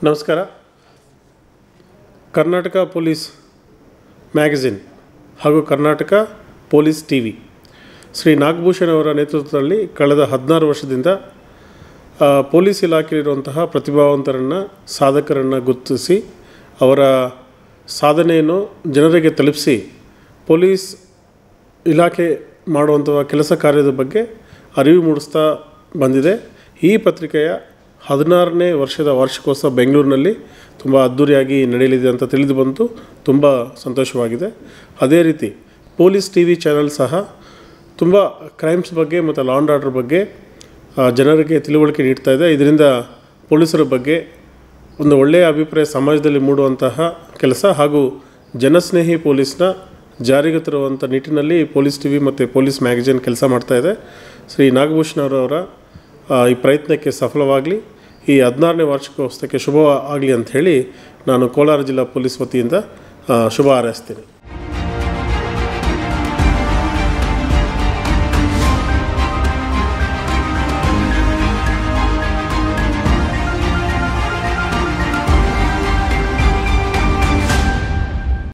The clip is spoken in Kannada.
ನಮಸ್ಕಾರ ಕರ್ನಾಟಕ ಪೊಲೀಸ್ ಮ್ಯಾಗಝಿನ್ ಹಾಗೂ Karnataka police T V Shri Nagabhushan ಅವರ ನೇತೃತ್ವದಲ್ಲಿ ಕಳೆದ ಹದಿನಾರು ವರ್ಷದಿಂದ ಆ, ಪೊಲೀಸ್ ಇಲಾಖೆಯಲ್ಲಿರುವಂತಹ ಪ್ರತಿಭಾವಂತರನ್ನು ಸಾಧಕರನ್ನು ಗುರುತಿಸಿ ಅವರ ಸಾಧನೆಯನ್ನು ಜನರಿಗೆ ತಲುಪಿಸಿ ಪೊಲೀಸ್ ಇಲಾಖೆ ಮಾಡುವಂಥ ಕೆಲಸ ಕಾರ್ಯದ ಬಗ್ಗೆ ಅರಿವು ಮೂಡಿಸ್ತಾ ಬಂದಿದೆ ಈ ಪತ್ರಿಕೆಯ ಹದಿನಾರನೇ ವರ್ಷದ ವಾರ್ಷಿಕೋತ್ಸವ ಬೆಂಗಳೂರಿನಲ್ಲಿ ತುಂಬ ಅದ್ಧೂರಿಯಾಗಿ ನಡೆಯಲಿದೆ ಅಂತ ತಿಳಿದು ಬಂತು ತುಂಬ ಸಂತೋಷವಾಗಿದೆ ಅದೇ ರೀತಿ ಪೊಲೀಸ್ ಟಿ ವಿ ಚಾನಲ್ ಸಹ ತುಂಬ ಕ್ರೈಮ್ಸ್ ಬಗ್ಗೆ ಮತ್ತು ಲಾ ಆ್ಯಂಡ್ ಆರ್ಡರ್ ಬಗ್ಗೆ ಆ, ಜನರಿಗೆ ತಿಳುವಳಿಕೆ ನೀಡ್ತಾ ಇದೆ ಇದರಿಂದ ಪೊಲೀಸರ ಬಗ್ಗೆ ಒಂದು ಒಳ್ಳೆಯ ಅಭಿಪ್ರಾಯ ಸಮಾಜದಲ್ಲಿ ಮೂಡುವಂತಹ ಕೆಲಸ ಹಾಗೂ ಜನಸ್ನೇಹಿ ಪೊಲೀಸ್ನ ಜಾರಿಗೆ ತರುವಂಥ ನಿಟ್ಟಿನಲ್ಲಿ ಪೊಲೀಸ್ ಟಿ ವಿ ಮತ್ತು ಪೊಲೀಸ್ ಮ್ಯಾಗಝಿನ್ ಕೆಲಸ ಮಾಡ್ತಾ ಇದೆ ಶ್ರೀ ನಾಗಭೂಷಣ್ ಅವರವರ ಆ, ಈ ಪ್ರಯತ್ನಕ್ಕೆ ಸಫಲವಾಗಲಿ ಈ ಹದಿನಾರನೇ ವಾರ್ಷಿಕೋತ್ಸವಕ್ಕೆ ಶುಭ ಆಗಲಿ ಅಂತ ಹೇಳಿ ನಾನು ಕೋಲಾರ ಜಿಲ್ಲಾ ಪೊಲೀಸ್ ವತಿಯಿಂದ ಆ, ಶುಭ ಹಾರೈಸ್ತೀನಿ